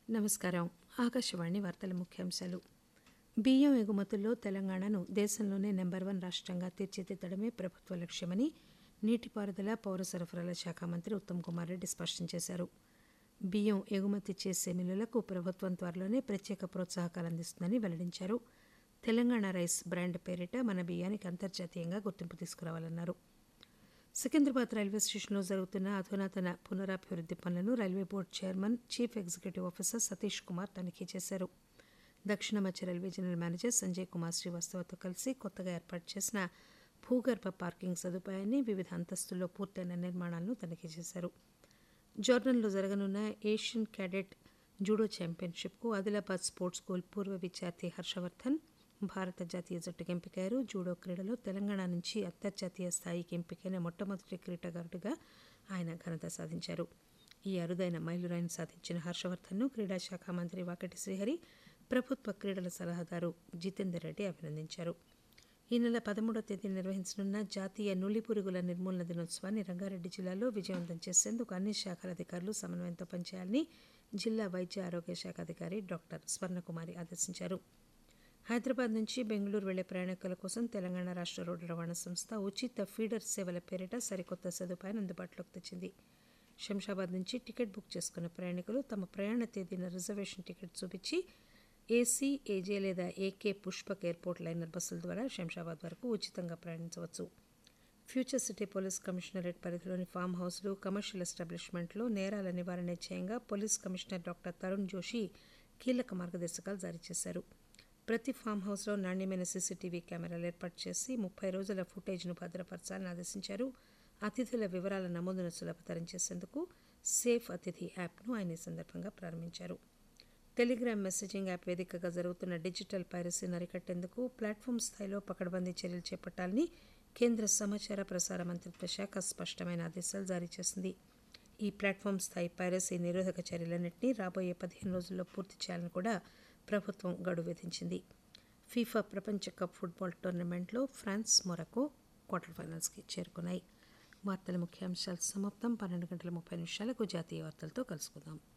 నమస్కారం ఆకాశవాణి వార్తల ముఖ్యాంశాలు బియ్యం ఎగుమతుల్లో తెలంగాణను దేశంలోనే నెంబర్ వన్ రాష్ట్రంగా తీర్చిదిద్దడమే ప్రభుత్వ లక్ష్యమని నీటిపారుదల పౌర సరఫరాల శాఖ మంత్రి ఉత్తమ్ కుమార్ రెడ్డి స్పష్టం చేశారు బియ్యం ఎగుమతి చేసే మిల్లులకు ప్రభుత్వం త్వరలోనే ప్రత్యేక ప్రోత్సాహకాలు అందిస్తుందని వెల్లడించారు తెలంగాణ రైస్ బ్రాండ్ పేరిట మన బియ్యానికి అంతర్జాతీయంగా గుర్తింపు తీసుకురావాలన్నారు సికింద్రాబాద్ రైల్వే స్టేషన్లో జరుగుతున్న అధునాతన పునరాభివృద్ది పనులను railway board chairman chief executive officer Satish Kumar తనిఖీ చేశారు దక్షిణ మధ్య railway general manager Sanjay Kumar శ్రీవాస్తవతో కలిసి కొత్తగా ఏర్పాటు చేసిన భూగర్భ పార్కింగ్ సదుపాయాన్ని వివిధ అంతస్తుల్లో పూర్తయిన నిర్మాణాలను తనిఖీ చేశారు జోర్డన్లో జరగనున్న ఏషియన్ క్యాడెట్ జూడో ఛాంపియన్షిప్కు ఆదిలాబాద్ స్పోర్ట్స్ స్కూల్ పూర్వ విద్యార్థి హర్షవర్ధన్ భారత జాతీయ జట్టుకు ఎంపికయ్యారు జూడో క్రీడలో తెలంగాణ నుంచి అంతర్జాతీయ స్థాయికి ఎంపికైన మొట్టమొదటి క్రీడాకారుడిగా ఆయన ఘనత సాధించారు ఈ అరుదైన మైలురాయిని సాధించిన హర్షవర్ధన్ను క్రీడా శాఖ మంత్రి వాకటి శ్రీహరి ప్రభుత్వ క్రీడల సలహాదారు జితేందర్ రెడ్డి అభినందించారు ఈ నెల పదమూడవ తేదీ నిర్వహించనున్న జాతీయ నులి పురుగుల నిర్మూలన దినోత్సవాన్ని రంగారెడ్డి జిల్లాలో విజయవంతం చేసేందుకు అన్ని శాఖల అధికారులు సమన్వయంతో పనిచేయాలని జిల్లా వైద్య ఆరోగ్య శాఖ అధికారి డాక్టర్ స్వర్ణకుమారి ఆదేశించారు హైదరాబాద్ నుంచి బెంగళూరు వెళ్లే ప్రయాణికుల కోసం తెలంగాణ రాష్ట్ర రోడ్డు రవాణా సంస్థ ఉచిత ఫీడర్ సేవల పేరిట సరికొత్త సదుపాయాన్ని అందుబాటులోకి తెచ్చింది శంషాబాద్ నుంచి టికెట్ బుక్ చేసుకున్న ప్రయాణికులు తమ ప్రయాణ తేదీన రిజర్వేషన్ టికెట్ చూపించి ఏసీ ఏజే లేదా ఏకే పుష్పక్ ఎయిర్పోర్ట్ లైనర్ బస్సుల ద్వారా శంషాబాద్ వరకు ఉచితంగా ప్రయాణించవచ్చు ఫ్యూచర్ సిటీ పోలీస్ కమిషనరేట్ పరిధిలోని ఫామ్ హౌస్లు కమర్షియల్ ఎస్టాబ్లిష్మెంట్లో నేరాల నివారణ ధ్యేయంగా police commissioner doctor Tarun Joshi కీలక మార్గదర్శకాలు జారీ చేశారు ప్రతి ఫామ్ హౌస్లో నాణ్యమైన సీసీటీవీ కెమెరాలు ఏర్పాటు చేసి ముప్పై రోజుల ఫుటేజ్ను భద్రపరచాలని ఆదేశించారు అతిథుల వివరాల నమోదును సులభతరం చేసేందుకు సేఫ్ అతిథి యాప్ను ఆయన ఈ సందర్భంగా ప్రారంభించారు టెలిగ్రామ్ మెసేజింగ్ యాప్ వేదికగా జరుగుతున్న డిజిటల్ పైరసీని అరికట్టేందుకు ప్లాట్ఫామ్ స్థాయిలో పకడ్బందీ చర్యలు చేపట్టాలని కేంద్ర సమాచార ప్రసార మంత్రిత్వ శాఖ స్పష్టమైన ఆదేశాలు జారీ చేసింది ఈ ప్లాట్ఫామ్ స్థాయి పైరసీ నిరోధక చర్యలన్నింటినీ రాబోయే పదిహేను రోజుల్లో పూర్తి చేయాలని కూడా ప్రభుత్వం గడువు విధించింది ఫీఫా ప్రపంచ కప్ ఫుట్బాల్ టోర్నమెంట్లో ఫ్రాన్స్ మొరకో క్వార్టర్ ఫైనల్స్కి చేరుకున్నాయి వార్తల ముఖ్యాంశాలు సమాప్తం పన్నెండు గంటల ముప్పై నిమిషాలకు జాతీయ వార్తలతో కలుసుకుందాం